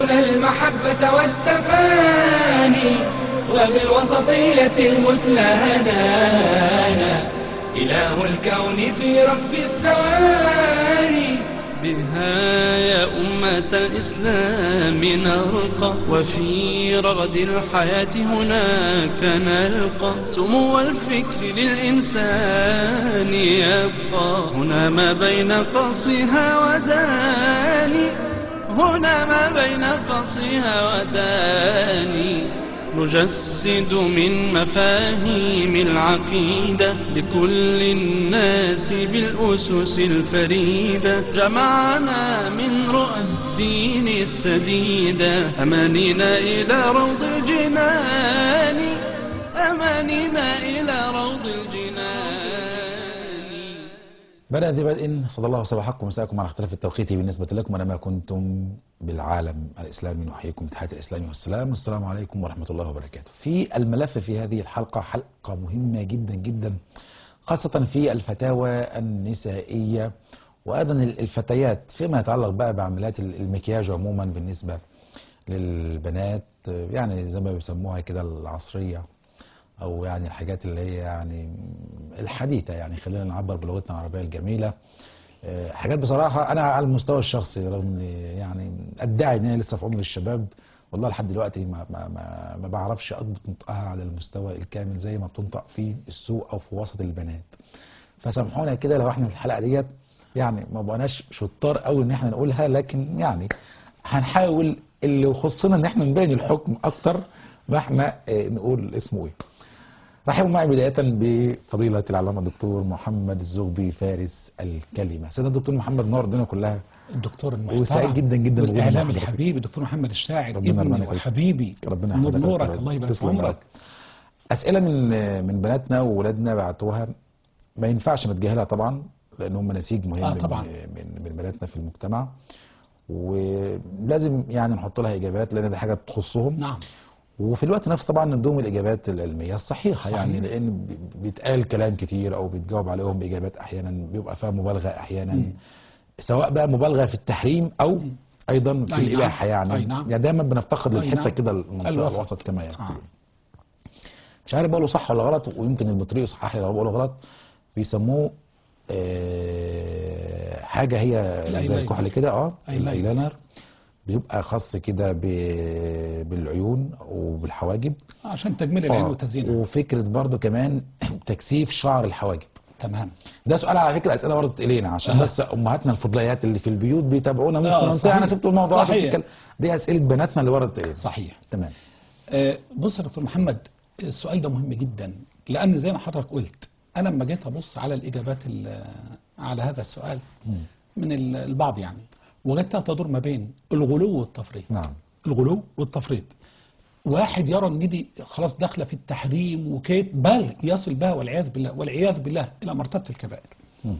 المحبة والتفاني وبالوسطية المثلى هدانا إله الكون في رب الثواني بها يا أمة الإسلام نرقى وفي رغد الحياة هناك نلقى سمو الفكر للإنسان يبقى هنا ما بين قصها وداني هنا ما بين قصها وداني نجسد من مفاهيم العقيدة لكل الناس بالأسس الفريدة جمعنا من رؤى الدين السديدة أمانينا إلى روض الجنان أمانينا إلى روض الجنان بدأ ذي بدء صلى الله وسلم حقكم مساءكم على اختلاف التوقيت بالنسبة لكم أنا ما كنتم بالعالم الإسلامي نحييكم بتحية الإسلام والسلام السلام عليكم ورحمة الله وبركاته في الملف في هذه الحلقة حلقة مهمة جدا جدا خاصة في الفتاوى النسائية وأيضا الفتيات فيما يتعلق بقى بعمليات المكياج عموما بالنسبة للبنات يعني زي ما بيسموها كده العصرية او يعني الحاجات اللي هي يعني الحديثه يعني خلينا نعبر بلغتنا العربيه الجميله آه، حاجات بصراحه انا على المستوى الشخصي رغم اني يعني ادعي ان انا لسه في عمر الشباب والله لحد دلوقتي ما ما ما, ما بعرفش اضبط نطقها على المستوى الكامل زي ما بتنطق في السوق او في وسط البنات فسامحونا كده لو احنا في الحلقه ديت يعني ما بقناش شطار قوي ان احنا نقولها لكن يعني هنحاول اللي يخصنا ان احنا نبين الحكم اكتر ما احنا آه، نقول اسمه ايه رحبوا معي بداية بفضيلة العلامة الدكتور محمد الزغبي فارس الكلمة سيدنا الدكتور محمد نور الدنيا كلها الدكتور المحترم وسعيد جدا جدا بوجود والاعلام حضرتك. الحبيب الدكتور محمد الشاعر ربنا يرضى ابني عليك. وحبيبي ربنا نور يحفظك نورك ويرضى. الله يبارك في تسلم يا رب. عمرك أسئلة من من بناتنا وولادنا بعتوها ما ينفعش نتجاهلها طبعا لأن هم نسيج مهم آه من, طبعاً. من من بناتنا في المجتمع ولازم يعني نحط لها إجابات لأن دي حاجة تخصهم نعم وفي الوقت نفسه طبعا ندوم الاجابات العلميه الصحيحه صحيح. يعني لان بي- بيتقال كلام كتير او بيتجاوب عليهم باجابات احيانا بيبقى فيها مبالغه احيانا مم. سواء بقى مبالغه في التحريم او ايضا في أي نعم. الاباحه يعني أي نعم. يعني دايما بنفتقد أي للحته نعم. كده المنطقه الوسط. الوسط كما يعني آه. مش عارف بقوله صح ولا غلط ويمكن المطري يصحح لي لو بقوله غلط بيسموه آه، حاجه هي زي الأيلاينر. الكحل كده اه أيلاينر. الايلاينر بيبقى خاص كده ب- بالعيون وبالحواجب عشان تجميل العين آه، وتزيينها وفكره برضو كمان تكثيف شعر الحواجب تمام ده سؤال على فكره اسئله وردت الينا عشان آه. بس امهاتنا الفضليات اللي في البيوت بيتابعونا ممكن آه، منطقه انا صحيح. سبت الموضوع صحيح. بتتكلم دي اسئله بناتنا اللي وردت الينا صحيح تمام آه، بص يا دكتور محمد السؤال ده مهم جدا لان زي ما حضرتك قلت انا لما جيت ابص على الاجابات ال- على هذا السؤال من ال- البعض يعني وجدتها تدور ما بين الغلو والتفريط نعم الغلو والتفريط واحد يرى ان دي خلاص داخله في التحريم وكيت بل يصل بها والعياذ بالله والعياذ بالله الى مرتبه الكبائر مم.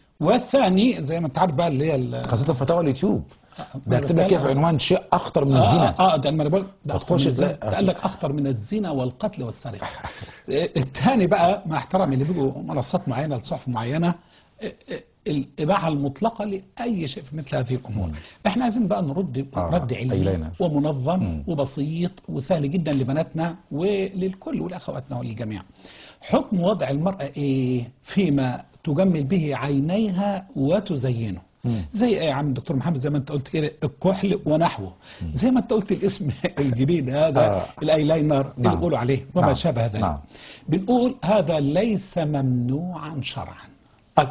والثاني زي ما انت عارف بقى اللي هي ال- خاصه في فتاوى اليوتيوب ده ما اكتب لك كده في بتكلم- عنوان شيء اخطر من اه الزنا اه, آه ده انا بقول ده هتخش اخطر من ازاي؟ الزنا ده قال لك اخطر من الزنا والقتل والسرقه آه، الثاني بقى مع احترامي اللي بيجوا منصات معينه لصحف معينه آه، آه، الاباحه المطلقه لاي شيء في مثل هذه الامور احنا عايزين بقى نرد آه، رد علمي أيلينا. ومنظم مم. وبسيط وسهل جدا لبناتنا وللكل ولاخواتنا وللجميع حكم وضع المراه ايه فيما تجمل به عينيها وتزينه مم. زي ايه يا عم دكتور محمد زي ما انت قلت كده الكحل ونحوه زي ما انت قلت الاسم الجديد هذا آه. الايلاينر اللي نعم. بيقولوا عليه وما نعم. شابه ذلك نعم. بنقول هذا ليس ممنوعا شرعا طيب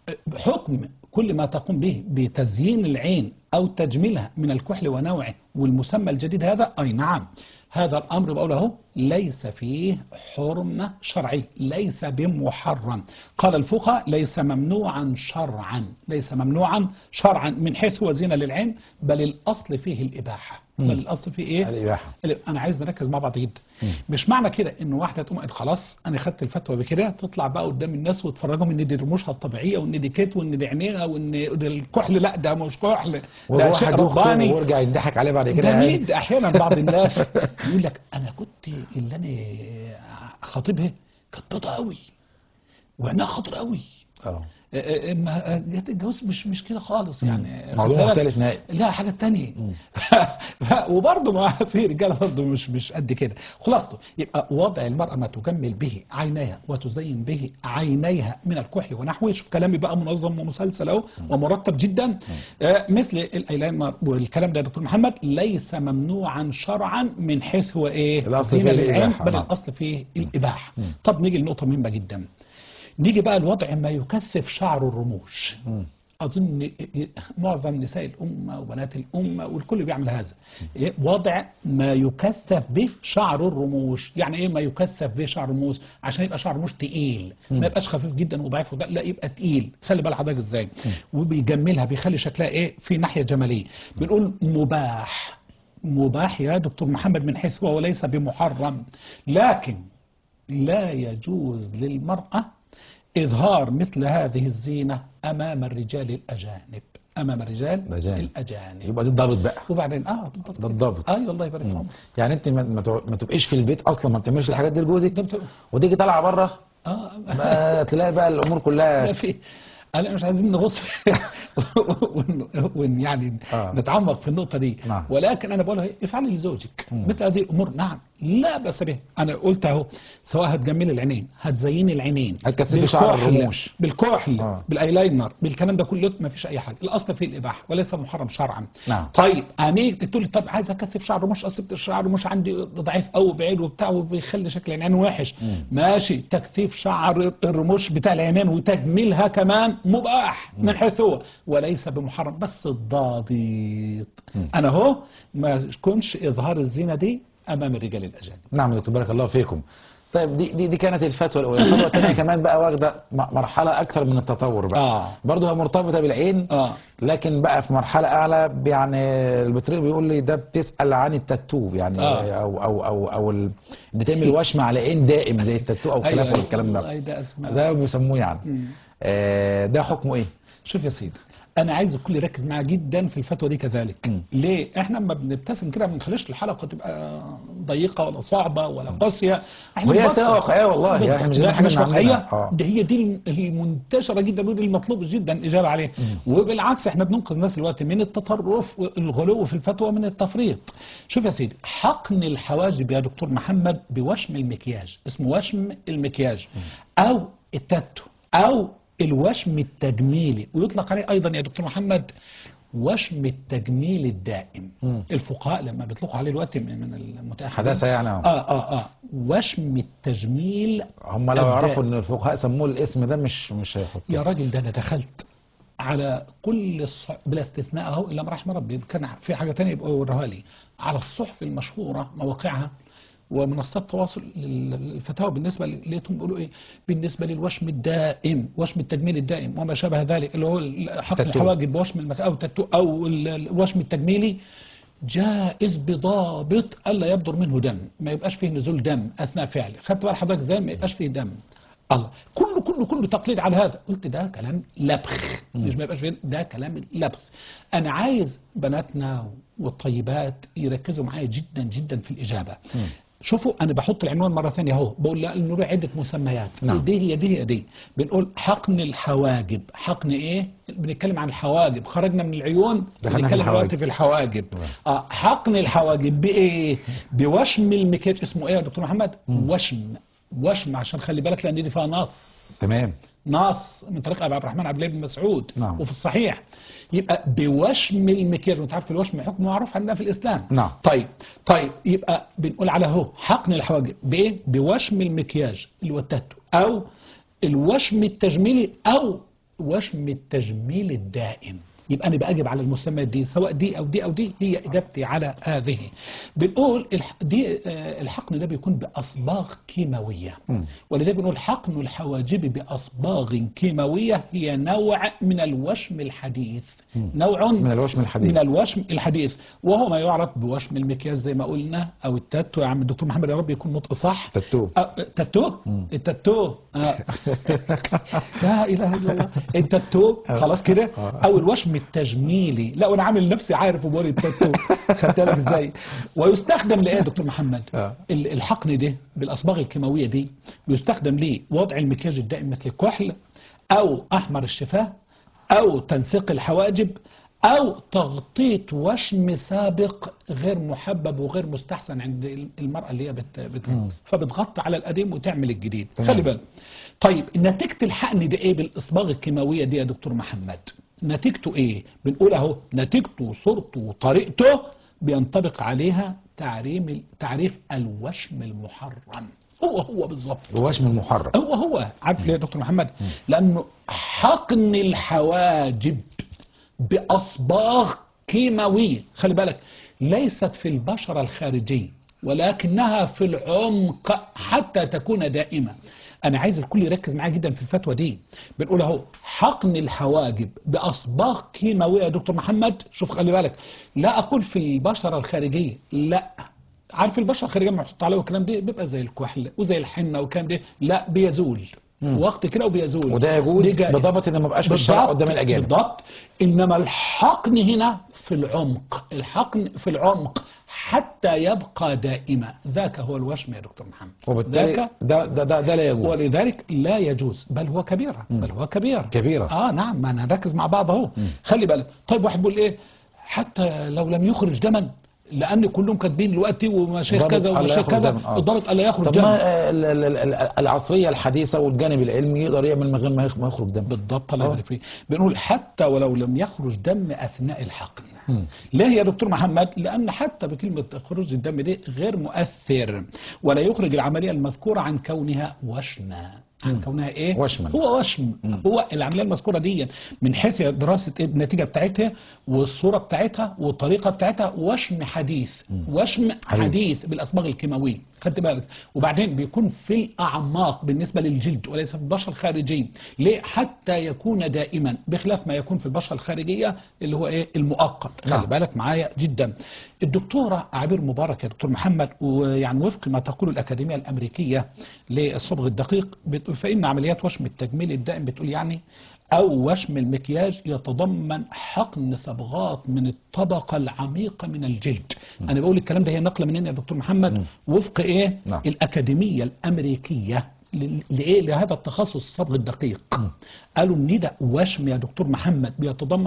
حكم كل ما تقوم به بتزيين العين او تجميلها من الكحل ونوعه والمسمى الجديد هذا اي نعم هذا الامر بقول اهو ليس فيه حرمه شرعيه ليس بمحرم قال الفقهاء ليس ممنوعا شرعا ليس ممنوعا شرعا من حيث هو زينه للعين بل الاصل فيه الاباحه بل الاصل فيه ايه الاباحه انا عايز نركز مع بعض جدا مش معنى كده ان واحده تقوم قالت خلاص انا خدت الفتوى بكده تطلع بقى قدام الناس وتفرجهم ان دي رموشها الطبيعيه وان دي كيت وان دي عينيها وان ده الكحل لا ده مش كحل ده شيء وواحد يخطب رباني ويرجع يضحك عليه بعد كده ده يعني. مين ده احيانا بعض الناس يقول لك انا كنت اللي انا خاطبها كانت بيضه قوي وعينها خضرا قوي اه آه، آه، ما- آه، الجواز مش مش كده خالص يعني موضوع خد بالك؟ مختلف نهائي. لا حاجه تانية ف- وبرضه ما في رجاله برضه مش مش قد كده خلاصته يبقى وضع المراه ما تجمل به عينيها وتزين به عينيها من الكحل ونحوه شوف كلامي بقى منظم ومسلسل اهو ومرتب جدا آه، مثل الايلاينر والكلام ده يا دكتور محمد ليس ممنوعا شرعا من حيث هو ايه الأصل زينة فيه للعين الإباحة، بل نعم. الاصل فيه الاباحه طب نيجي لنقطه مهمه جدا نيجي بقى لوضع ما يكثف شعر الرموش أظن معظم نساء الأمة وبنات الأمة والكل بيعمل هذا إيه؟ وضع ما يكثف به شعر الرموش يعني إيه ما يكثف به شعر الرموش عشان يبقى شعر الرموش تقيل ما يبقاش خفيف جدا وضعيف وده لا يبقى تقيل خلي بال حضرتك إزاي وبيجملها بيخلي شكلها إيه في ناحية جمالية بنقول مباح مباح يا دكتور محمد من حيث هو ليس بمحرم لكن لا يجوز للمرأة إظهار مثل هذه الزينة أمام الرجال الأجانب أمام الرجال الأجانب. الأجانب يبقى دي الضابط بقى وبعدين اه بالضبط ده الضابط. اي الله يبارك فيهم يعني انت ما, ما تع- ما تبقيش في البيت اصلا ما بتعملش الحاجات دي لجوزك بت- وتيجي طالعه بره اه ما تلاقي بقى الامور لا كلها في انا مش عايزين نغص ون- ون يعني آه. نتعمق في النقطه دي نعم. ولكن انا بقولها إيه؟ افعلي لزوجك مثل هذه الامور نعم لا باس بها انا قلت اهو سواء هتجملي العينين هتزيني العينين هتكثفي شعر بالكحل، الرموش. بالكحل آه. بالايلاينر بالكلام ده كله ما فيش اي حاجه الاصل فيه الاباحه وليس محرم شرعا نعم. طيب انا تقول لي طب عايز اكثف شعر رموش اصل الشعر رموش عندي ضعيف قوي بعيد وبتاع وبيخلي شكل العينين وحش ماشي تكثيف شعر الرموش بتاع العينين وتجميلها كمان مباح من حيث هو وليس بمحرم بس الضابط انا اهو ما يكونش اظهار الزينه دي امام الرجال الاجانب نعم يا دكتور بارك الله فيكم طيب دي دي, دي كانت الفتوى الاولى الفتوى الثانيه كمان بقى واخده م- مرحله اكثر من التطور بقى آه. برضه هي مرتبطه بالعين اه لكن بقى في مرحله اعلى يعني البطريق بيقول لي ده بتسال عن التاتو يعني آه. او او او او ال- ان تعمل وشم على عين دائم زي التاتو او خلافه أيوة، الكلام ده والله ده اسمه ده بيسموه يعني آه ده حكمه ايه؟ شوف يا سيدي انا عايز الكل يركز معايا جدا في الفتوى دي كذلك ليه احنا لما بنبتسم كده ما بنخليش الحلقه تبقى ضيقه ولا صعبه ولا قاسيه احنا وهي بنبسط. سنة واقعية والله، يعني احنا مش ده جايبين حاجة مش من عندنا. واقعيه آه. ده هي دي المنتشره جدا ودي المطلوب جدا الاجابه عليه وبالعكس احنا بننقذ الناس دلوقتي من التطرف والغلو في الفتوى من التفريط شوف يا سيدي حقن الحواجب يا دكتور محمد بوشم المكياج اسمه وشم المكياج او التاتو او الوشم التجميلي ويطلق عليه ايضا يا دكتور محمد وشم التجميل الدائم الفقهاء لما بيطلقوا عليه الوقت من من المتاخرين حداثة يعني اه أهو. اه اه وشم التجميل هم لو يعرفوا ان الفقهاء سموه الاسم ده مش مش هيحطوه يا راجل ده انا دخلت على كل الص... بلا استثناء اهو الا ما رحم ربي كان في حاجه ثانيه يبقى يوريها لي على الصحف المشهوره مواقعها ومنصات التواصل لل- للفتاوى بالنسبه ل- لقيتهم بيقولوا ايه بالنسبه للوشم الدائم وشم التجميل الدائم وما شابه ذلك اللي هو ال- حقن تاتو. الحواجب بوشم المك... او تاتو او ال- ال- الوشم التجميلي جائز بضابط الا يبدر منه دم ما يبقاش فيه نزول دم اثناء فعله خدت بال حضرتك ازاي ما يبقاش فيه دم الله كله كله كله تقليد على هذا قلت ده كلام لبخ مش ما يبقاش فيه ده كلام لبخ انا عايز بناتنا والطيبات يركزوا معايا جدا جدا في الاجابه شوفوا انا بحط العنوان مره ثانيه اهو بقول لا انه له عده مسميات نعم. دي هي دي هي دي بنقول حقن الحواجب حقن ايه بنتكلم عن الحواجب خرجنا من العيون دخلنا في بنتكلم الحواجب. دلوقتي في الحواجب اه حقن الحواجب بايه بوشم المكياج اسمه ايه يا دكتور محمد وشم وشم عشان خلي بالك لان دي فيها نص تمام نص من طريق ابي عبد الرحمن عبد الله بن مسعود نعم. وفي الصحيح يبقى بوشم المكياج وانت عارف الوشم حكم معروف عندنا في الاسلام نعم. طيب طيب يبقى بنقول على اهو حقن الحواجب بايه بوشم المكياج اللي هو التاتو او الوشم التجميلي او وشم التجميل الدائم يبقى انا باجب على المسميات دي سواء دي او دي او دي هي اجابتي على هذه بنقول الح- دي آه، الحقن ده بيكون باصباغ كيماويه ولذلك بنقول حقن الحواجب باصباغ كيماويه هي نوع من الوشم الحديث نوع من الوشم الحديث. من الوشم الحديث وهو ما يعرف بوشم المكياج زي ما قلنا او التاتو يا عم الدكتور محمد يا رب يكون نطق صح تاتو. أه تاتو التاتو آه. لا اله الا الله التاتو خلاص كده او الوشم التجميلي لا وانا عامل نفسي عارف وبقول التاتو خدت بالك ازاي ويستخدم لايه يا دكتور محمد آه. ال- الحقن ده بالاصباغ الكيماويه دي بيستخدم لوضع المكياج الدائم مثل الكحل أو أحمر الشفاه أو تنسيق الحواجب أو تغطية وشم سابق غير محبب وغير مستحسن عند المرأة اللي هي بت... بت... فبتغطي على القديم وتعمل الجديد تمام. خلي بالك طيب نتيجة الحقن دي ايه بالإصباغ الكيماوية دي يا دكتور محمد نتيجته ايه بنقول اهو نتيجته وصورته وطريقته بينطبق عليها تعريم تعريف الوشم المحرم هو هو بالظبط الوشم المحرم هو هو عارف ليه يا دكتور محمد لانه حقن الحواجب باصباغ كيماويه خلي بالك ليست في البشره الخارجيه ولكنها في العمق حتى تكون دائمه انا عايز الكل يركز معايا جدا في الفتوى دي بنقول اهو حقن الحواجب باصباغ كيماويه يا دكتور محمد شوف خلي بالك لا اقول في البشره الخارجيه لا عارف البشره الخارجيه لما بحط عليه الكلام ده بيبقى زي الكحل وزي الحنه والكلام ده لا بيزول وقت كده وبيزول وده يجوز دي جائز. بضابط ان ما بقاش في الشرع بالضبط، قدام الاجانب بالضبط انما الحقن هنا في العمق الحقن في العمق حتى يبقى دائما ذاك هو الوشم يا دكتور محمد وبالتالي ذاك ده ده ده, ده لا يجوز ولذلك لا يجوز بل هو كبيرة بل هو كبيرة كبيرة. اه نعم ما نركز مع بعض اهو خلي بالك طيب واحد بيقول ايه حتى لو لم يخرج دما لان كلهم كاتبين دلوقتي ومشايخ ضابط كذا ألا ومشايخ يخرج كذا دما، آه. الضابط الا يخرج طب دما ما آه، ال- ال- ال- العصريه الحديثه والجانب العلمي يقدر يعمل من غير ما يخ- ما يخرج دم بالضبط الله آه. يبارك فيك بنقول حتى ولو لم يخرج دم اثناء الحقن ليه يا دكتور محمد لان حتى بكلمه خروج الدم دي غير مؤثر ولا يخرج العمليه المذكوره عن كونها وشما عن كونها ايه وشما. هو وشم هو العمليه المذكوره دي من حيث دراسه إيه النتيجه بتاعتها والصوره بتاعتها والطريقه بتاعتها وشم حديث وشم حديث. حديث بالاصباغ الكيماويه خدت بالك وبعدين بيكون في الاعماق بالنسبه للجلد وليس في البشره الخارجيه ليه حتى يكون دائما بخلاف ما يكون في البشره الخارجيه اللي هو ايه المؤقت نعم. خلي بالك معايا جدا الدكتوره عبير مبارك يا دكتور محمد ويعني وفق ما تقول الاكاديميه الامريكيه للصبغ الدقيق بتقول فان عمليات وشم التجميل الدائم بتقول يعني أو وشم المكياج يتضمن حقن صبغات من الطبقة العميقة من الجلد أنا بقول الكلام ده هي نقلة منين يا دكتور محمد وفق إيه نعم. الأكاديمية الأمريكية ل- لإيه لهذا التخصص الصبغ الدقيق قالوا ان ده وشم يا دكتور محمد بيتضمن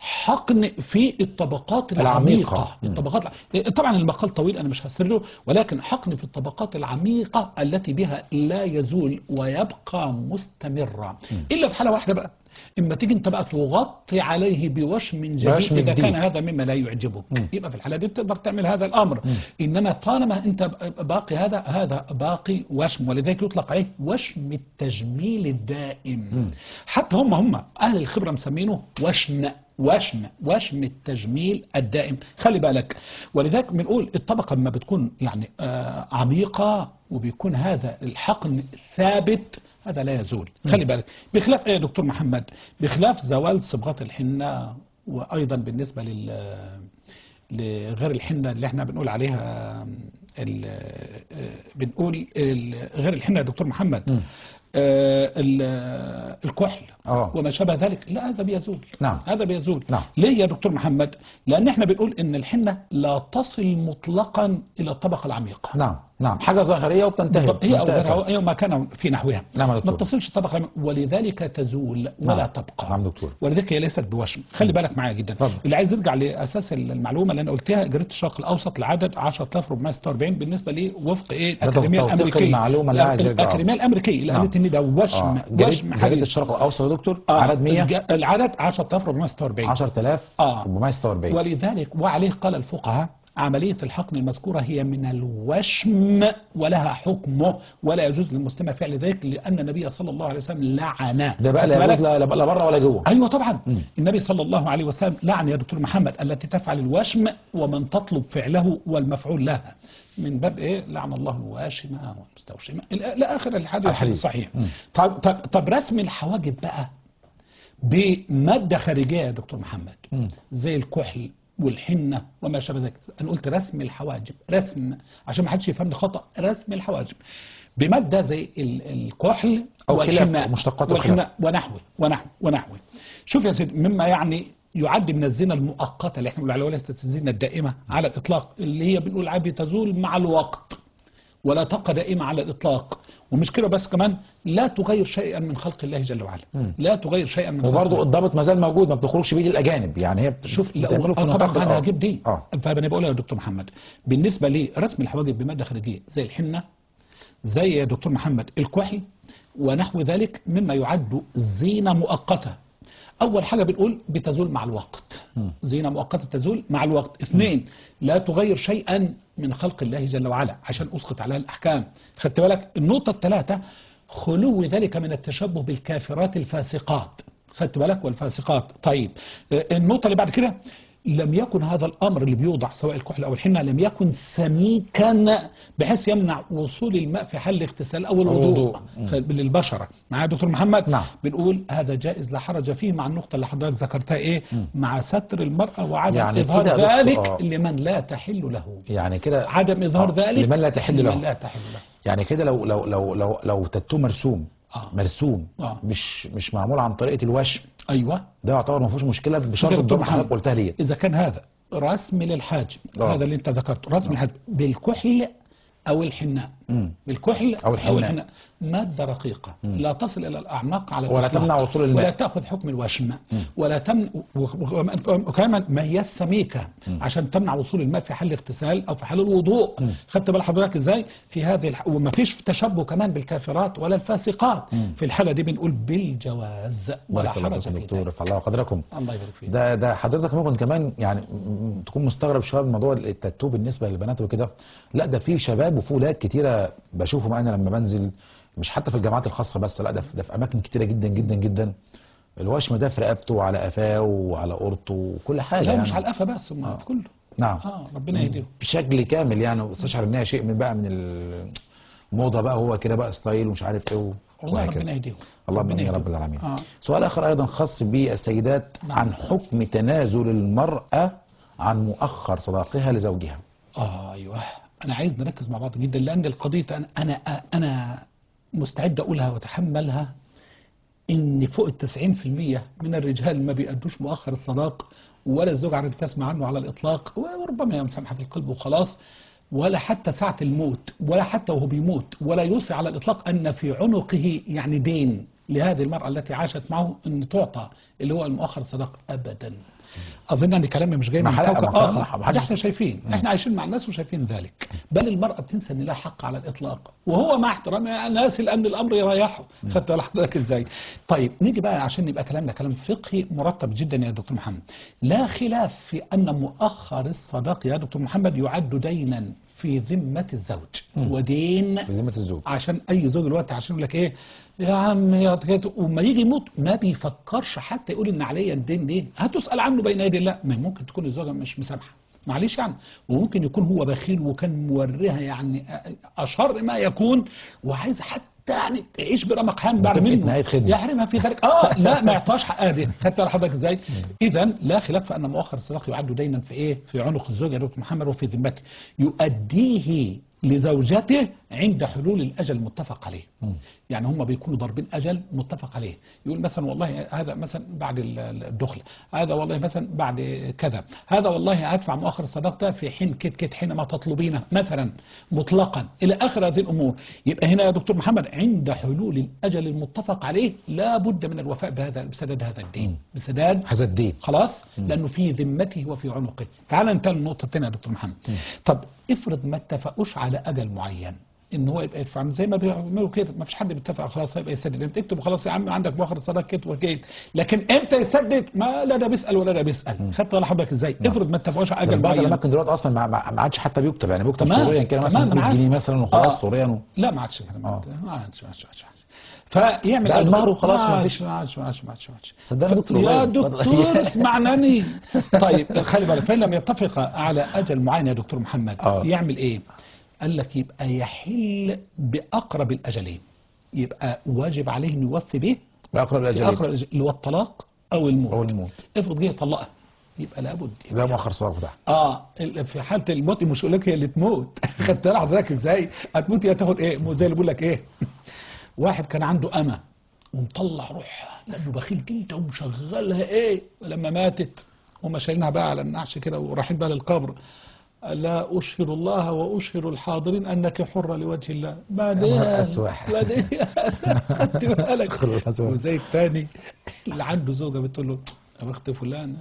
حقن في الطبقات العميقة. العميقة الطبقات الع- طبعا المقال طويل انا مش هسره ولكن حقن في الطبقات العميقة التي بها لا يزول ويبقى مستمرا الا في حالة واحدة بقى اما تيجي انت بقى تغطي عليه بوشم جديد بوشم اذا جديد. كان هذا مما لا يعجبك يبقى في الحالة دي بتقدر تعمل هذا الامر انما طالما انت باقي هذا هذا باقي وشم ولذلك يطلق عليه وشم التجميل الدائم حتى هم هم اهل الخبرة مسمينه وشم وشم وشم التجميل الدائم خلي بالك ولذلك بنقول الطبقة لما بتكون يعني آه عميقة وبيكون هذا الحقن ثابت هذا لا يزول خلي بالك بخلاف ايه يا دكتور محمد بخلاف زوال صبغات الحنة وايضا بالنسبة لل لغير الحنة اللي احنا بنقول عليها ال- آه، بنقول ال- غير الحنة يا دكتور محمد آه، ال- الكحل آه. وما شابه ذلك لا هذا بيزول نعم. هذا بيزول نعم. ليه يا دكتور محمد لان احنا بنقول ان الحنة لا تصل مطلقا الى الطبقة العميقة نعم نعم حاجه ظاهريه وبتنتهي بالضبط هي بتنتهي. أو هي ما كان في نحوها نعم يا ما دكتور. تصلش الطبقة العميقة ولذلك تزول ولا نعم. تبقى نعم دكتور. ولذلك هي ليست بوشم خلي بالك معايا جدا اتفضل. اللي عايز يرجع لاساس المعلومه اللي انا قلتها جريده الشرق الاوسط العدد 10446 بالنسبه لي وفق ايه ده الاكاديميه توثيق الامريكيه المعلومة اللي عايز يرجع. الاكاديميه الامريكيه اللي نعم. قالت ان ده وشم اه وشم جريده جريدة حديث الشرق الاوسط يا دكتور آه، عدد 100 الج- العدد 10446 10446 ولذلك وعليه قال الفقهاء عملية الحقن المذكورة هي من الوشم ولها حكمه ولا يجوز للمسلم فعل ذلك لأن النبي صلى الله عليه وسلم لعن ده بقى لا خد بالك؟ يجوز لا لا لا بره ولا جوه ايوه طبعا النبي صلى الله عليه وسلم لعن يا دكتور محمد التي تفعل الوشم ومن تطلب فعله والمفعول لها من باب ايه لعن الله الواشمه والمستوشمه الى إلى اخر الحديث الحديث. الصحيح طب, طب, طب رسم الحواجب بقى بماده خارجيه يا دكتور محمد زي الكحل والحنه وما شابه ذلك انا قلت رسم الحواجب رسم عشان ما حدش يفهمني خطا رسم الحواجب بماده زي ال- الكحل أو خلاف، والحنة مشتقات والحنة الخلاف. ونحوه ونحوه ونحوه شوف يا سيدي مما يعني يعد من الزنا المؤقتة اللي احنا بنقول عليها ليست الزنا الدائمة على الإطلاق اللي هي بنقول عليها بتزول مع الوقت ولا تبقى دائمة على الإطلاق ومش كده بس كمان لا تغير شيئا من خلق الله جل وعلا لا تغير شيئا من خلق وبرضه الله. الضابط ما زال موجود ما بتخرجش بيد الاجانب يعني هي بت- شوف لا بتعمله في طبعا نطاق انا الأرض. هجيب دي اه فانا بقول يا دكتور محمد بالنسبه لرسم الحواجب بماده خارجيه زي الحنه زي يا دكتور محمد الكحل ونحو ذلك مما يعد زينه مؤقته اول حاجه بنقول بتزول مع الوقت زينه مؤقته تزول مع الوقت اثنين لا تغير شيئا من خلق الله جل وعلا عشان اسقط عليها الاحكام خدت بالك النقطه الثلاثه خلو ذلك من التشبه بالكافرات الفاسقات خدت بالك والفاسقات طيب آه، النقطة اللي بعد كده لم يكن هذا الأمر اللي بيوضع سواء الكحل أو الحنة لم يكن سميكا بحيث يمنع وصول الماء في حل الاغتسال أو الوضوء الوضوء. خ- للبشرة معايا يا دكتور محمد نعم. بنقول هذا جائز لا حرج فيه مع النقطة اللي حضرتك ذكرتها إيه مع ستر المرأة وعدم يعني إظهار كده يا دكتور، ذلك آه. لمن لا تحل له يعني كده عدم إظهار آه، ذلك لمن لا تحل له. لمن لا تحل له يعني كده لو لو لو لو لو تاتو مرسوم آه. مرسوم آه. مش مش معمول عن طريقه الوشم أيوة ده يعتبر ما فيهوش مشكله بشرط دكتور الضبط اللي محمد. حضرتك قلتها ديت إذا كان هذا رسم للحاجب آه. هذا اللي أنت ذكرته رسم الحاجب بالكحل أو الحناء مم. بالكحل أو الحناء. مادة رقيقة لا تصل إلى الأعماق على ولا الإطلاق. تمنع وصول الماء. ولا تأخذ حكم الوشم ولا تمنع وكمان ما هي السميكة عشان تمنع وصول الماء في حل اغتسال أو في حل الوضوء خدت بال حضرتك إزاي في هذه الح... وما فيش تشبه كمان بالكافرات ولا الفاسقات في الحالة دي بنقول بالجواز ولا بارك الله حرج فيكم في دكتور ذلك رفع الله قدركم الله يبارك فيك ده ده حضرتك ممكن كمان يعني م- تكون مستغرب شويه من موضوع التاتو بالنسبه للبنات وكده لا ده في شباب وفي ولاد كتيره بشوفهم انا لما بنزل مش حتى في الجامعات الخاصه بس لا ده في, ده في اماكن كتيره جدا جدا جدا الوشم ده في رقبته وعلى قفاه وعلى قرطه وكل حاجه لا يعني مش على القفا بس ما في كله نعم اه ربنا يهديهم بشكل كامل يعني واستشعر ان هي شيء من بقى من الموضه بقى هو كده بقى ستايل ومش عارف ايه و- والله وهكذا. ربنا يهديهم اللهم ربنا امين يا رب يهديهم. العالمين آه. سؤال اخر ايضا خاص بالسيدات نعم. عن حكم تنازل المراه عن مؤخر صداقها لزوجها آه أيوه أنا عايز نركز مع بعض جدا لأن القضية أنا أنا أنا مستعد أقولها وأتحملها إن فوق التسعين في المية من الرجال ما بيأدوش مؤخر الصداق ولا الزوج عارف تسمع عنه على الإطلاق وربما هي مسامحة في القلب وخلاص ولا حتى ساعة الموت ولا حتى وهو بيموت ولا يوصي على الإطلاق أن في عنقه يعني دين لهذه المرأة التي عاشت معه أن تعطى اللي هو المؤخر الصداق أبدا أظن أن كلامي مش جاي ما من حلقة- كوكب ما حلقة- آخر ما حدش- ده احنا شايفين احنا عايشين مع الناس وشايفين ذلك بل المرأة بتنسى ان لها حق على الاطلاق وهو مع احترامي الناس لان الامر يريحه خدت بالك حضرتك ازاي طيب نيجي بقى عشان يبقى كلامنا كلام فقهي مرتب جدا يا دكتور محمد لا خلاف في ان مؤخر الصداق يا دكتور محمد يعد دينا في ذمة الزوج ودين بذمه الزوج عشان اي زوج دلوقتي عشان يقول لك ايه يا عم يا كده وما يجي يموت ما بيفكرش حتى يقول ان عليا الدين دي هتسال عنه بين يدي الله ما ممكن تكون الزوجه مش مسامحه معلش يعني وممكن يكون هو بخيل وكان موريها يعني اشر ما يكون وعايز حتى يعني تعيش برمق حام بعد مكافأة منه نهاية خدمة. يحرمها في ذلك اه لا ما يعطاش حقها دي خدت على حضرتك ازاي اذا لا خلاف في ان مؤخر الصداق يعد دينا في ايه في عنق الزوج يا دكتور محمد وفي ذمته يؤديه لزوجته عند حلول الاجل المتفق عليه يعني هم بيكونوا ضاربين اجل متفق عليه يقول مثلا والله هذا مثلا بعد ال- ال- الدخله هذا والله مثلا بعد كذا هذا والله هدفع مؤخر الصداق ده في حين كت كت حينما تطلبينه مثلا مطلقا الى اخر هذه الامور يبقى هنا يا دكتور محمد عند حلول الاجل المتفق عليه لا بد من الوفاء بهذا بسداد هذا الدين بسداد هذا الدين خلاص لانه في ذمته وفي عنقه تعال ننتقل للنقطه الثانيه يا دكتور محمد طب افرض ما اتفقوش على اجل معين ان هو يبقى يدفع زي ما بيعملوا كده ما فيش حد بيتفق خلاص هيبقى يسدد امتى اكتب خلاص يا عم عندك مؤخر صداق كده وكده لكن امتى يسدد ما لا ده بيسال ولا ده بيسال خدت ولا حضرتك ازاي افرض ما اتفقوش على ده اجل بعض معين الاماكن دلوقتي اصلا ما- ما ما عادش حتى بيكتب يعني بيكتب تمام، سوريا كده مثلا تمام، أنا 100 عارف. جنيه مثلا وخلاص آه. سوريا و... لا ما عادش الكلام آه. ده ما عادش ما عادش ما عادش ما عادش فيعمل بقى إيه يا المهر دكتور؟ وخلاص ما ما عادش فيش. ما عادش ما عادش ما عادش ما عادش صدقني يا دكتور يا والله. دكتور اسمعناني طيب خلي بالك فإن لم يتفق على أجل معين يا دكتور محمد آه. يعمل إيه قال لك يبقى يحل بأقرب الأجلين يبقى واجب عليه أن يوفي به باقرب بأقرب الاجلين الأجل اللي هو الطلاق أو الموت او الموت افرض جه يطلقها يبقى لابد ده مؤخر صداق ده اه ال- في حاله الموت مش يقول لك هي اللي تموت خدت بالك حضرتك ازاي هتموت يا تاخد ايه مو زي اللي بيقول لك ايه واحد كان عنده امه ومطلع روحها لانه بخيل جدا ومشغلها ايه لما ماتت هم شايلينها بقى على النعش كده ورايحين بقى للقبر لا أشهر الله وأشهر الحاضرين أنك حرة لوجه الله بعدين نهار أسوح. بعدين خدت بالك استغفر الله العظيم. وزي الثاني اللي عنده زوجة بتقول له يا بخت فلانة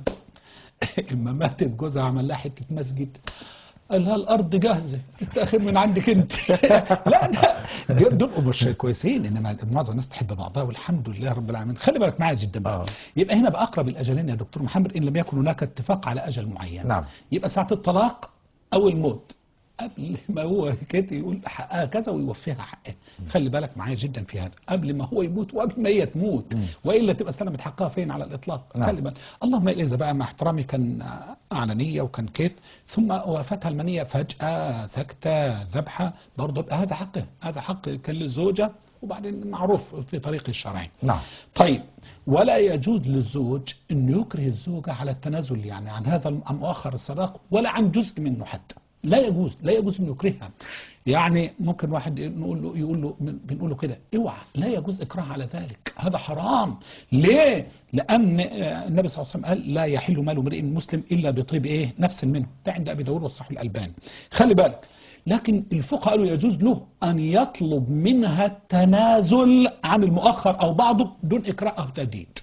اما ماتت جوزها عمل لها حتة مسجد قال لها الارض جاهزه تاخر من عندك انت لا ده دول دول مش كويسين انما معظم الناس تحب بعضها والحمد لله رب العالمين خلي بالك معايا جدا بقى. آه. يبقى هنا باقرب الاجلين يا دكتور محمد ان لم يكن هناك اتفاق على اجل معين نعم. يبقى ساعه الطلاق او الموت قبل ما هو كده يقول حقها كذا ويوفيها حقها خلي بالك معايا جدا في هذا قبل ما هو يموت وقبل ما هي تموت والا تبقى استلمت حقها فين على الاطلاق نعم. خلي بالك اللهم الا اذا بقى مع احترامي كان اعلانيه وكان كيت ثم وفتها المنيه فجاه سكته ذبحه برضه يبقى هذا حقه هذا حق كان للزوجه وبعدين معروف في طريق الشرعي نعم طيب ولا يجوز للزوج انه يكره الزوجه على التنازل يعني عن هذا عن مؤخر الصداق ولا عن جزء منه حتى لا يجوز لا يجوز انه يكرهها يعني ممكن واحد نقول له يقول له بنقول له كده اوعى لا يجوز اكراه على ذلك هذا حرام ليه لان آه، النبي صلى الله عليه وسلم قال لا يحل مال امرئ مسلم الا بطيب ايه نفس منه ده عند ابي داود والصحيح الالباني خلي بالك لكن الفقهاء قالوا يجوز له ان يطلب منها التنازل عن المؤخر او بعضه دون اكراه او تهديد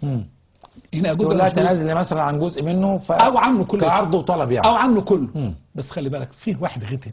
هنا يجوز يقول لها ولا مش يجوز؟ تنازل مثلا عن جزء منه ف... او عنه كله كعرض وطلب يعني او عنه كله مم. بس خلي بالك فيه واحد غتت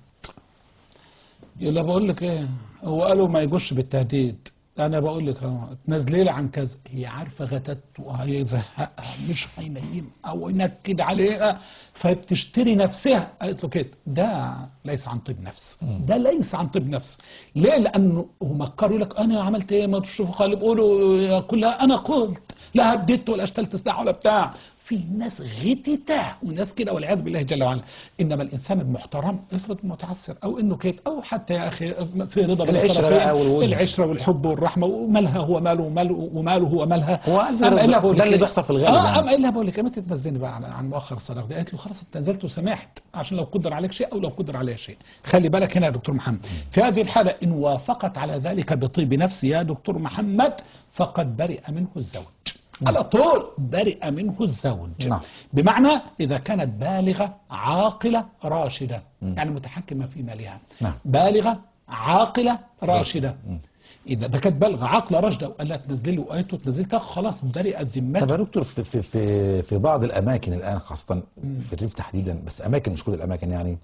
يقول لها بقول لك ايه هو قالوا ما يجوش بالتهديد انا بقول لك اهو تنزلي لي عن كذا هي عارفه غتت وهيزهقها مش هينيم او ينكد عليها فبتشتري نفسها قالت له كده ده ليس عن طيب نفس ده ليس عن طيب نفس ليه لانه هم مكروا لك انا عملت ايه ما تشوفوا خالي بيقولوا يا كلها انا قلت لا هددت ولا اشتلت سلاح ولا بتاع في ناس غتته وناس كده والعياذ بالله جل وعلا انما الانسان المحترم افرض متعسر او انه كده او حتى يا اخي في رضا بين العشرة الطرفين، بقى والود. العشره والحب والرحمه ومالها هو ماله وماله وماله هو مالها هو قال أما ده- إلا بقول ده لك اللي كده. بيحصل في الغالب اه يعني. اما الا بقول لك امتى تنزلني بقى عن, عن مؤخر الصداق دي قالت له خلاص انت نزلت وسمحت عشان لو قدر عليك شيء او لو قدر عليها شيء خلي بالك هنا يا دكتور محمد في هذه الحاله ان وافقت على ذلك بطيب نفس يا دكتور محمد فقد برئ منه الزوج على طول برئ منه الزوج نعم. بمعنى إذا كانت بالغة عاقلة راشدة يعني متحكمة في مالها نعم. بالغة عاقلة راشدة إذا ده كانت بالغة عاقلة راشدة وقال لها تنزلي له وآيته تنزلتها خلاص برئت طب ذمتها يا دكتور في في في في بعض الاماكن الان خاصه في الريف تحديدا بس اماكن مش كل الاماكن يعني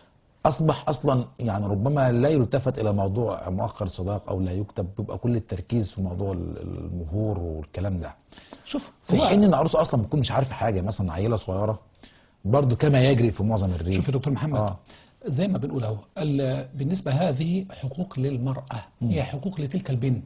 اصبح اصلا يعني ربما لا يلتفت الى موضوع مؤخر صداق او لا يكتب بيبقى كل التركيز في موضوع ال- المهور والكلام ده شوف في هو- حين ان العروسه اصلا بتكون مش عارفه حاجه مثلا عيله صغيره برضو كما يجري في معظم الريف شوف يا دكتور محمد آه. زي ما بنقول اهو ال- بالنسبة هذه حقوق للمرأة هي حقوق لتلك البنت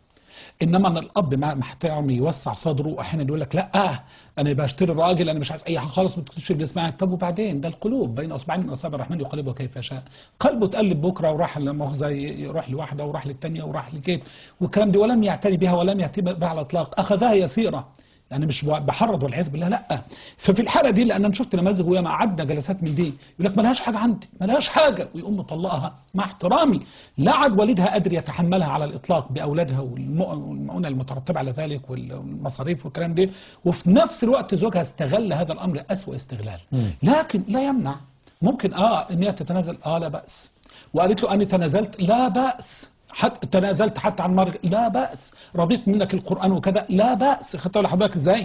انما ان الاب مع محترم يوسع صدره احيانا يقول لك لا انا بشتري راجل انا مش عايز اي حاجه خالص ما تكتبش اللي اسمعك طب وبعدين ده القلوب بين اصبعين من اصابع الرحمن يقلبها كيف يشاء قلبه تقلب بكره وراح لمؤاخذه يروح لواحده وراح للثانيه وراح لكيف والكلام ده ولم يعتني بها ولم يعتني بها على الاطلاق اخذها يسيره يعني مش بحرض والعياذ بالله لا ففي الحاله دي لان انا شفت نماذج وياما قعدنا جلسات من دي يقول لك ملهاش حاجه عندي ملهاش حاجه ويقوم مطلقها مع احترامي لا عاد والدها قادر يتحملها على الاطلاق باولادها والم- والمؤونه المترتبه على ذلك والمصاريف والكلام ده وفي نفس الوقت زوجها استغل هذا الامر اسوء استغلال لكن لا يمنع ممكن اه ان هي تتنازل اه لا باس وقالت له اني تنازلت لا باس حتى تنازلت حتى عن مرج لا بأس رضيت منك القرآن وكذا لا بأس خدت بالك حضرتك ازاي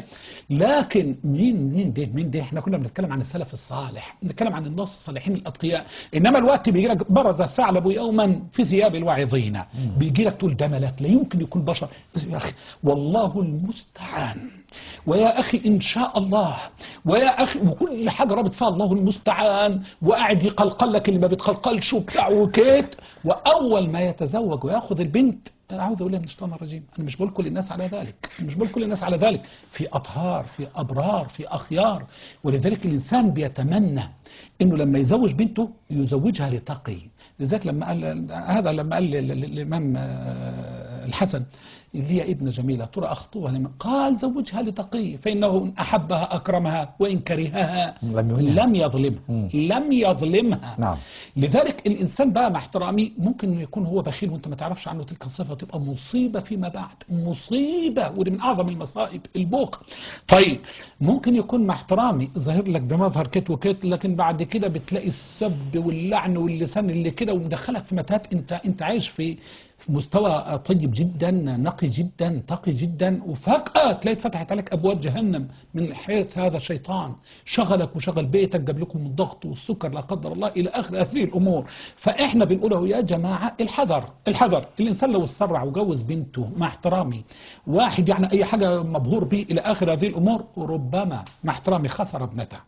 لكن مين مين ده مين ده احنا كنا بنتكلم عن السلف الصالح بنتكلم عن الناس الصالحين الأتقياء إنما الوقت بيجي لك برز الثعلب يوما في ثياب الواعظين بيجي لك تقول ده ملاك لا يمكن يكون بشر يا أخي والله المستعان ويا أخي إن شاء الله ويا أخي وكل حاجة رابط فيها الله المستعان وقاعد يقلقل لك اللي ما بتقلقلش وبتاع وكيت وأول ما يتزوج وياخذ البنت أعوذ بالله من الشيطان الرجيم أنا مش بقول كل الناس على ذلك أنا مش بقول كل الناس على ذلك في أطهار في أبرار في أخيار ولذلك الإنسان بيتمنى إنه لما يزوج بنته يزوجها لتقي لذلك لما قال هذا لما قال لل- لل- الإمام آه، الحسن اللي هي ابنة جميلة ترى أخطوها لمن قال زوجها لتقي فإنه إن أحبها أكرمها وإن كرهها لم يهنها. لم يظلمها مم. لم يظلمها نعم. لذلك الإنسان بقى مع احترامي ممكن إنه يكون هو بخيل وأنت ما تعرفش عنه تلك الصفة تبقى مصيبة فيما بعد مصيبة ودي من أعظم المصائب البخل طيب ممكن يكون مع احترامي ظاهر لك بمظهر كت وكت لكن بعد كده بتلاقي السب واللعن واللسان اللي كده ومدخلك في متاهات انت انت عايش في في مستوى طيب جدا نقي جدا تقي جدا وفجأة تلاقي اتفتحت عليك أبواب جهنم من حيث هذا الشيطان شغلك وشغل بيتك جاب لكم الضغط والسكر لا قدر الله إلى آخر هذه الأمور فإحنا بنقوله يا جماعة الحذر الحذر الإنسان لو اتسرع وجوز بنته مع احترامي واحد يعني أي حاجة مبهور به إلى آخر هذه الأمور ربما مع احترامي خسر ابنته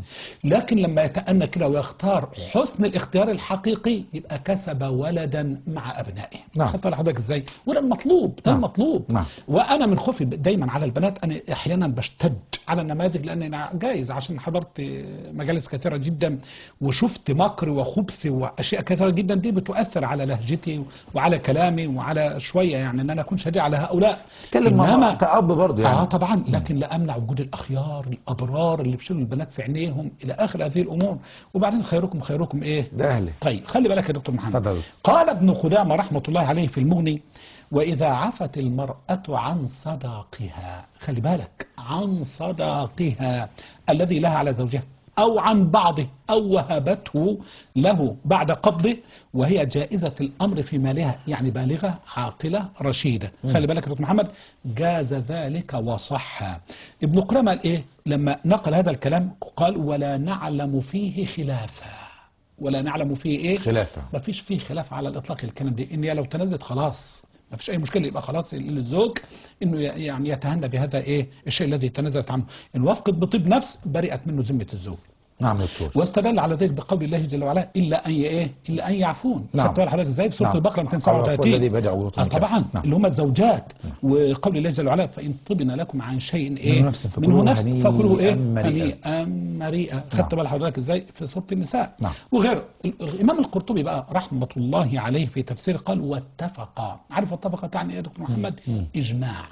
لكن لما يتأنى كده ويختار حسن الاختيار الحقيقي يبقى كسب ولدا مع أبنائه نعم. خدت بالك حضرتك ازاي وده المطلوب ده نعم. المطلوب نعم. وانا من خوفي دايما على البنات انا احيانا بشتد على النماذج لان انا جايز عشان حضرت مجالس كثيره جدا وشفت مكر وخبث واشياء كثيره جدا دي بتؤثر على لهجتي وعلى كلامي وعلى شويه يعني ان انا اكون شديد على هؤلاء تكلم مع إنما- كأب برضه يعني اه طبعا لكن لا امنع وجود الاخيار الابرار اللي بيشيلوا البنات في عينيهم الى اخر هذه الامور وبعدين خيركم خيركم ايه ده أهلي طيب خلي بالك يا دكتور محمد اتفضل. قال ابن قدامة رحمة الله عليه في المغني وإذا عفت المرأة عن صداقها خلي بالك عن صداقها الذي لها على زوجها أو عن بعضه أو وهبته له بعد قبضه وهي جائزة الأمر في مالها يعني بالغة عاقلة رشيدة خلي بالك يا دكتور محمد جاز ذلك وصح ابن قدامة قال إيه لما نقل هذا الكلام قال ولا نعلم فيه خلافا ولا نعلم فيه ايه خلافة ما فيش فيه خلاف على الاطلاق الكلام دي ان هي لو تنزلت خلاص ما فيش اي مشكله يبقى خلاص للزوج انه ي- يعني يتهنى بهذا ايه الشيء الذي تنازلت عنه ان وافقت بطيب نفس برئت منه ذمه الزوج نعم يا دكتور واستدل على ذلك بقول الله جل وعلا الا ان ي- ايه الا ان يعفون نعم. خدت بال حضرتك ازاي في سوره نعم. البقره العفو 237 الذي بدع وجودكم آه طبعا نعم. اللي هم الزوجات وقول الله جل وعلا فان طبن لكم عن شيء ايه منه نفس فكلوه منه نفس هنيئا فكلوا ايه مريئا. هنيئا مريئا خدت نعم. بال حضرتك ازاي في سوره النساء نعم. وغير ال- الامام القرطبي بقى رحمه الله عليه في تفسير قال واتفقا عارف اتفقا تعني ايه يا دكتور محمد مم. اجماع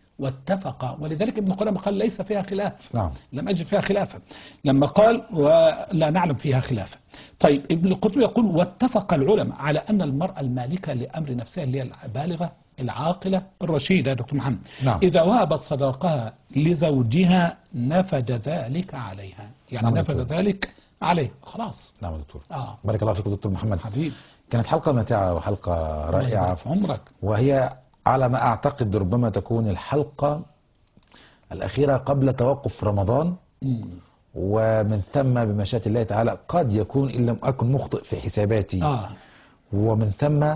واتفق ولذلك ابن قدامه قال ليس فيها خلاف نعم لم أجد فيها خلافا لما قال ولا نعلم فيها خلافا طيب ابن القطب يقول واتفق العلماء على أن المرأة المالكة لأمر نفسها اللي هي البالغة العاقلة الرشيدة يا دكتور محمد نعم. إذا وهبت صداقها لزوجها نفد ذلك عليها يعني نعم يا نفد دكتور. ذلك عليه خلاص نعم يا دكتور آه بارك الله فيك يا دكتور محمد حبيب كانت حلقة ممتعة وحلقة الله رائعة يبارك في عمرك وهي على ما أعتقد ربما تكون الحلقة الأخيرة قبل توقف رمضان مم. ومن ثم بمشيئة الله تعالى قد يكون إن لم أكن مخطئ في حساباتي آه ومن ثم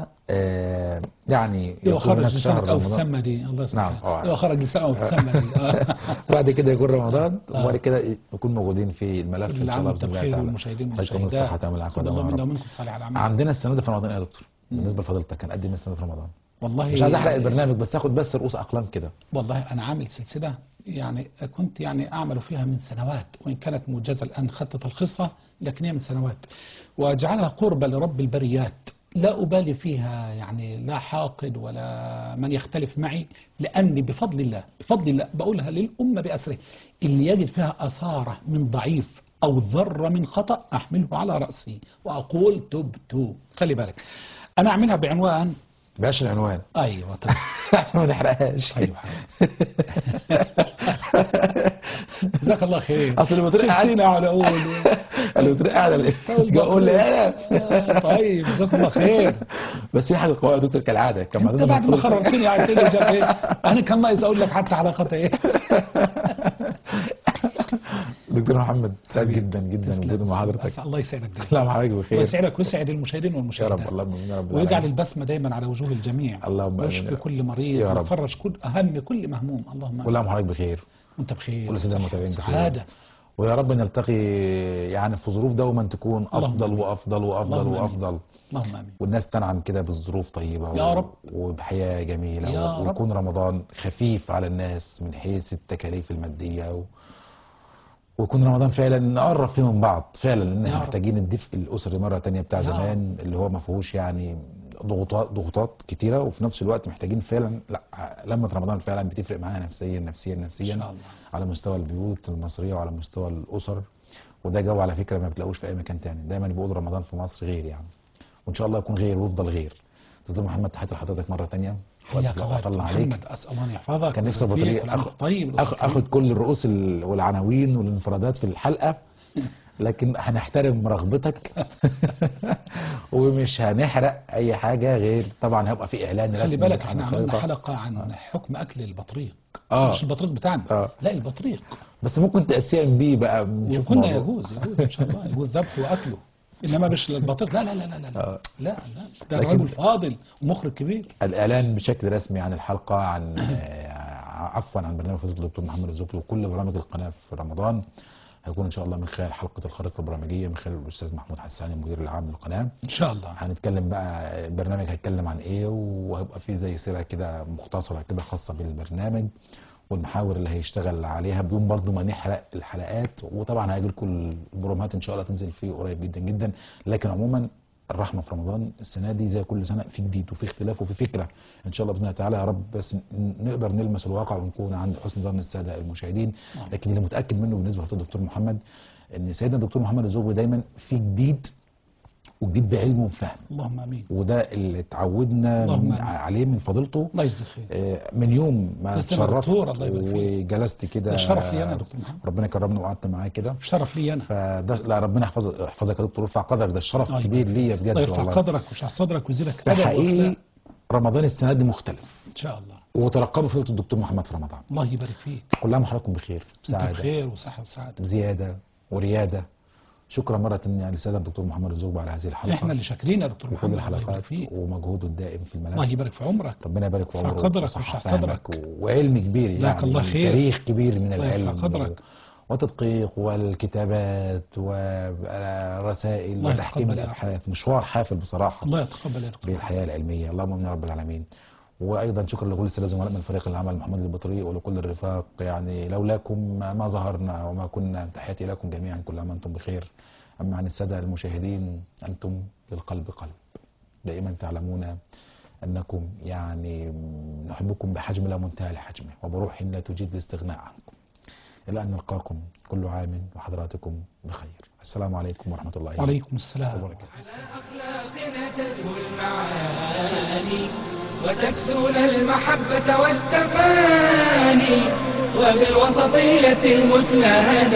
آه يعني لو يكون خرج هناك شهر لسانك أو في رمضان الثمة دي الله يسلمك نعم، آه. لو خرج لسانك أو في الثمة دي آه. بعد كده يكون رمضان آه. وبعد كده نكون موجودين في الملف كل إن شاء عام الله وانت بإذن الله بخير تعالى والمشاهدين حضرتك من والمشاهدات الصحة تعمل تقبل الله عقبة منا ومنكم صالح الأعمال عندنا السنة دي في رمضان إيه يا دكتور بالنسبة لفضيلتك هنقدم السنة في رمضان والله مش عايز أحرق البرنامج بس آخد بس رؤوس أقلام كده والله أنا عامل سلسلة يعني كنت يعني أعمل فيها من سنوات وإن كانت موجزة الآن خط تلخيصها لكن هي من سنوات وأجعلها قربة لرب البريات لا أبالي فيها يعني لا حاقد ولا من يختلف معي لأني بفضل الله بفضل الله بقولها للأمة بأسره اللي يجد فيها أثارة من ضعيف أو ذرة من خطأ أحمله على رأسي وأقول تبت خلي بالك أنا أعملها بعنوان بلاش العنوان أيوة طبعا عشان ما نحرقهاش ايوه جزاك الله خير أصل المدير قاعد- شفتينا على اول المدير قاعد على اقول لي انا آه، طيب جزاك الله خير بس في حاجه قويه يا دكتور كالعاده كان انت بعد ما خرجتني قعدت لي جاب ايه انا كان ناقص اقول لك حتى حلقه ايه دكتور محمد سعيد جدا جدا تسلم. وجودي مع حضرتك أسأل الله يسعدك دايما لا حضرتك بخير ويسعدك ويسعد المشاهدين يا والمشاهدات رب اللهم امين يا رب ويجعل العالمين. البسمة دايما على وجوه الجميع اللهم آمين يا ويشفي رب. كل مريض يا رب. ويفرج كل أهم كل مهموم اللهم كل عام وحضرتك بخير وانت بخير كل سنه صحة المتابعين بخير سعادة ويا رب نلتقي يعني في ظروف دوما تكون اللهم افضل آمين. وافضل وافضل اللهم آمين. وافضل اللهم امين والناس تنعم كده بظروف طيبه يا و- رب. وبحياه جميله يا و- رب. ويكون رمضان خفيف على الناس من حيث التكاليف الماديه و... ويكون رمضان فعلا نقرب فيه من بعض فعلا لان يا احنا رب. محتاجين الدفء الاسري مره تانية بتاع يا زمان اللي هو ما فيهوش يعني ضغوطات ضغوطات كتيره وفي نفس الوقت محتاجين فعلا لا لما رمضان فعلا بتفرق معانا نفسيا نفسيا نفسيا إن شاء الله. على مستوى البيوت المصريه وعلى مستوى الاسر وده جو على فكره ما بتلاقوش في اي مكان تاني دايما بيقولوا رمضان في مصر غير يعني وان شاء الله يكون غير ويفضل غير دكتور محمد تحياتي لحضرتك مره تانية حياك وأسف لو الله يا اطلع دكتور عليك محمد اسال الله ان يحفظك كان نفسي ويبارك فيك بطريقه والعمر طيب أخ... اخد كل الرؤوس ال- والعناوين والانفرادات في الحلقه لكن هنحترم رغبتك ومش هنحرق اي حاجه غير طبعا هيبقى في اعلان خلي رسمي بالك عن احنا عملنا الخريطة. حلقه عن حكم اكل البطريق آه. مش البطريق بتاعنا آه. لا البطريق بس ممكن تقسيم بيه بقى نشوف وقلنا موضوع. يجوز يجوز ان شاء الله يجوز ذبحه واكله انما مش البطيخ لا لا لا لا لا لا آه. لا, لا. ده لكن- راجل فاضل ومخرج كبير الاعلان بشكل رسمي عن الحلقه عن آه، عفوا عن برنامج فضيله الدكتور محمد الزكري وكل برامج القناه في رمضان هيكون ان شاء الله من خلال حلقه الخريطه البرامجيه من خلال الاستاذ محمود حساني المدير العام للقناه ان شاء الله هنتكلم بقى البرنامج هيتكلم عن ايه وهيبقى فيه زي سيره كده مختصره كده خاصه بالبرنامج والمحاور اللي هيشتغل عليها بدون برضو ما نحرق الحلقات وطبعا هيجي لكم البرومات ان شاء الله تنزل فيه قريب جدا جدا لكن عموما الرحمه في رمضان السنه دي زي كل سنه في جديد وفي اختلاف وفي فكره ان شاء الله باذن الله تعالى يا رب بس ن- نقدر نلمس الواقع ونكون عند حسن ظن الساده المشاهدين لكن اللي متاكد منه بالنسبه للدكتور محمد ان سيدنا الدكتور محمد الزغبي دايما في جديد وجديد بعلم وفهم اللهم امين وده اللي اتعودنا اللهم من آمين. عليه من فضيلته الله يجزيك خير آه، من يوم ما تسلم يا اتشرفت دكتور، الله يبارك فيك. وجلست كده ده شرف لي أنا يا دكتور محمد. ربنا كرمني وقعدت معاه كده شرف لي انا فده لا ربنا يحفظك يحفظك يا دكتور ويرفع قدرك ده الشرف الله كبير يبارك ليا فيك. بجد الله يرفع والله قدرك ويشرح صدرك ويزيدك أدب فحقيقي وأخلاق. رمضان السنه دي مختلف ان شاء الله وترقبوا فضيله الدكتور محمد في رمضان الله يبارك فيك كل عام وحضراتكم بخير انت بسعاده بخير وصحه وسعاده بزياده ورياده شكرا مره ثانيه للساده الدكتور محمد الزوجبي على هذه الحلقه احنا اللي شاكرين يا دكتور وكل محمد الله يبارك الحلقات فيك ومجهوده الدائم في الملف الله يبارك في عمرك ربنا يبارك في يرفع عمره قدرك ويصحح ويشرح فهمك صدرك. و- وعلم كبير يعني جزاك الله خير. تاريخ كبير من الله يرفع العلم قدرك. و- وتدقيق والكتابات والرسائل الله وتحكيم يتقبل يا رب. الابحاث مشوار حافل بصراحه الله يتقبل يا دكتور بالحياه العلميه اللهم امين يا رب العالمين وايضا شكرا لكل الساده الزملاء من فريق العمل محمد البطريق ولكل الرفاق يعني لولاكم ما ما ظهرنا وما كنا تحياتي لكم جميعا كل عام وانتم بخير اما عن الساده المشاهدين انتم للقلب قلب دائما تعلمون انكم يعني نحبكم بحجم لا منتهى لحجمه وبروح لا تجيد الاستغناء عنكم الى ان نلقاكم كل عام وحضراتكم بخير السلام عليكم ورحمه الله وعليكم السلام وبركاته أخلاقنا تزهو المعاني وتكسونا المحبة والتفاني وبالوسطية المثلى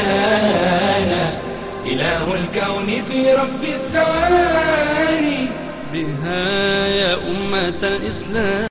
هدانا إله الكون في رب الثواني بها يا أمة الإسلام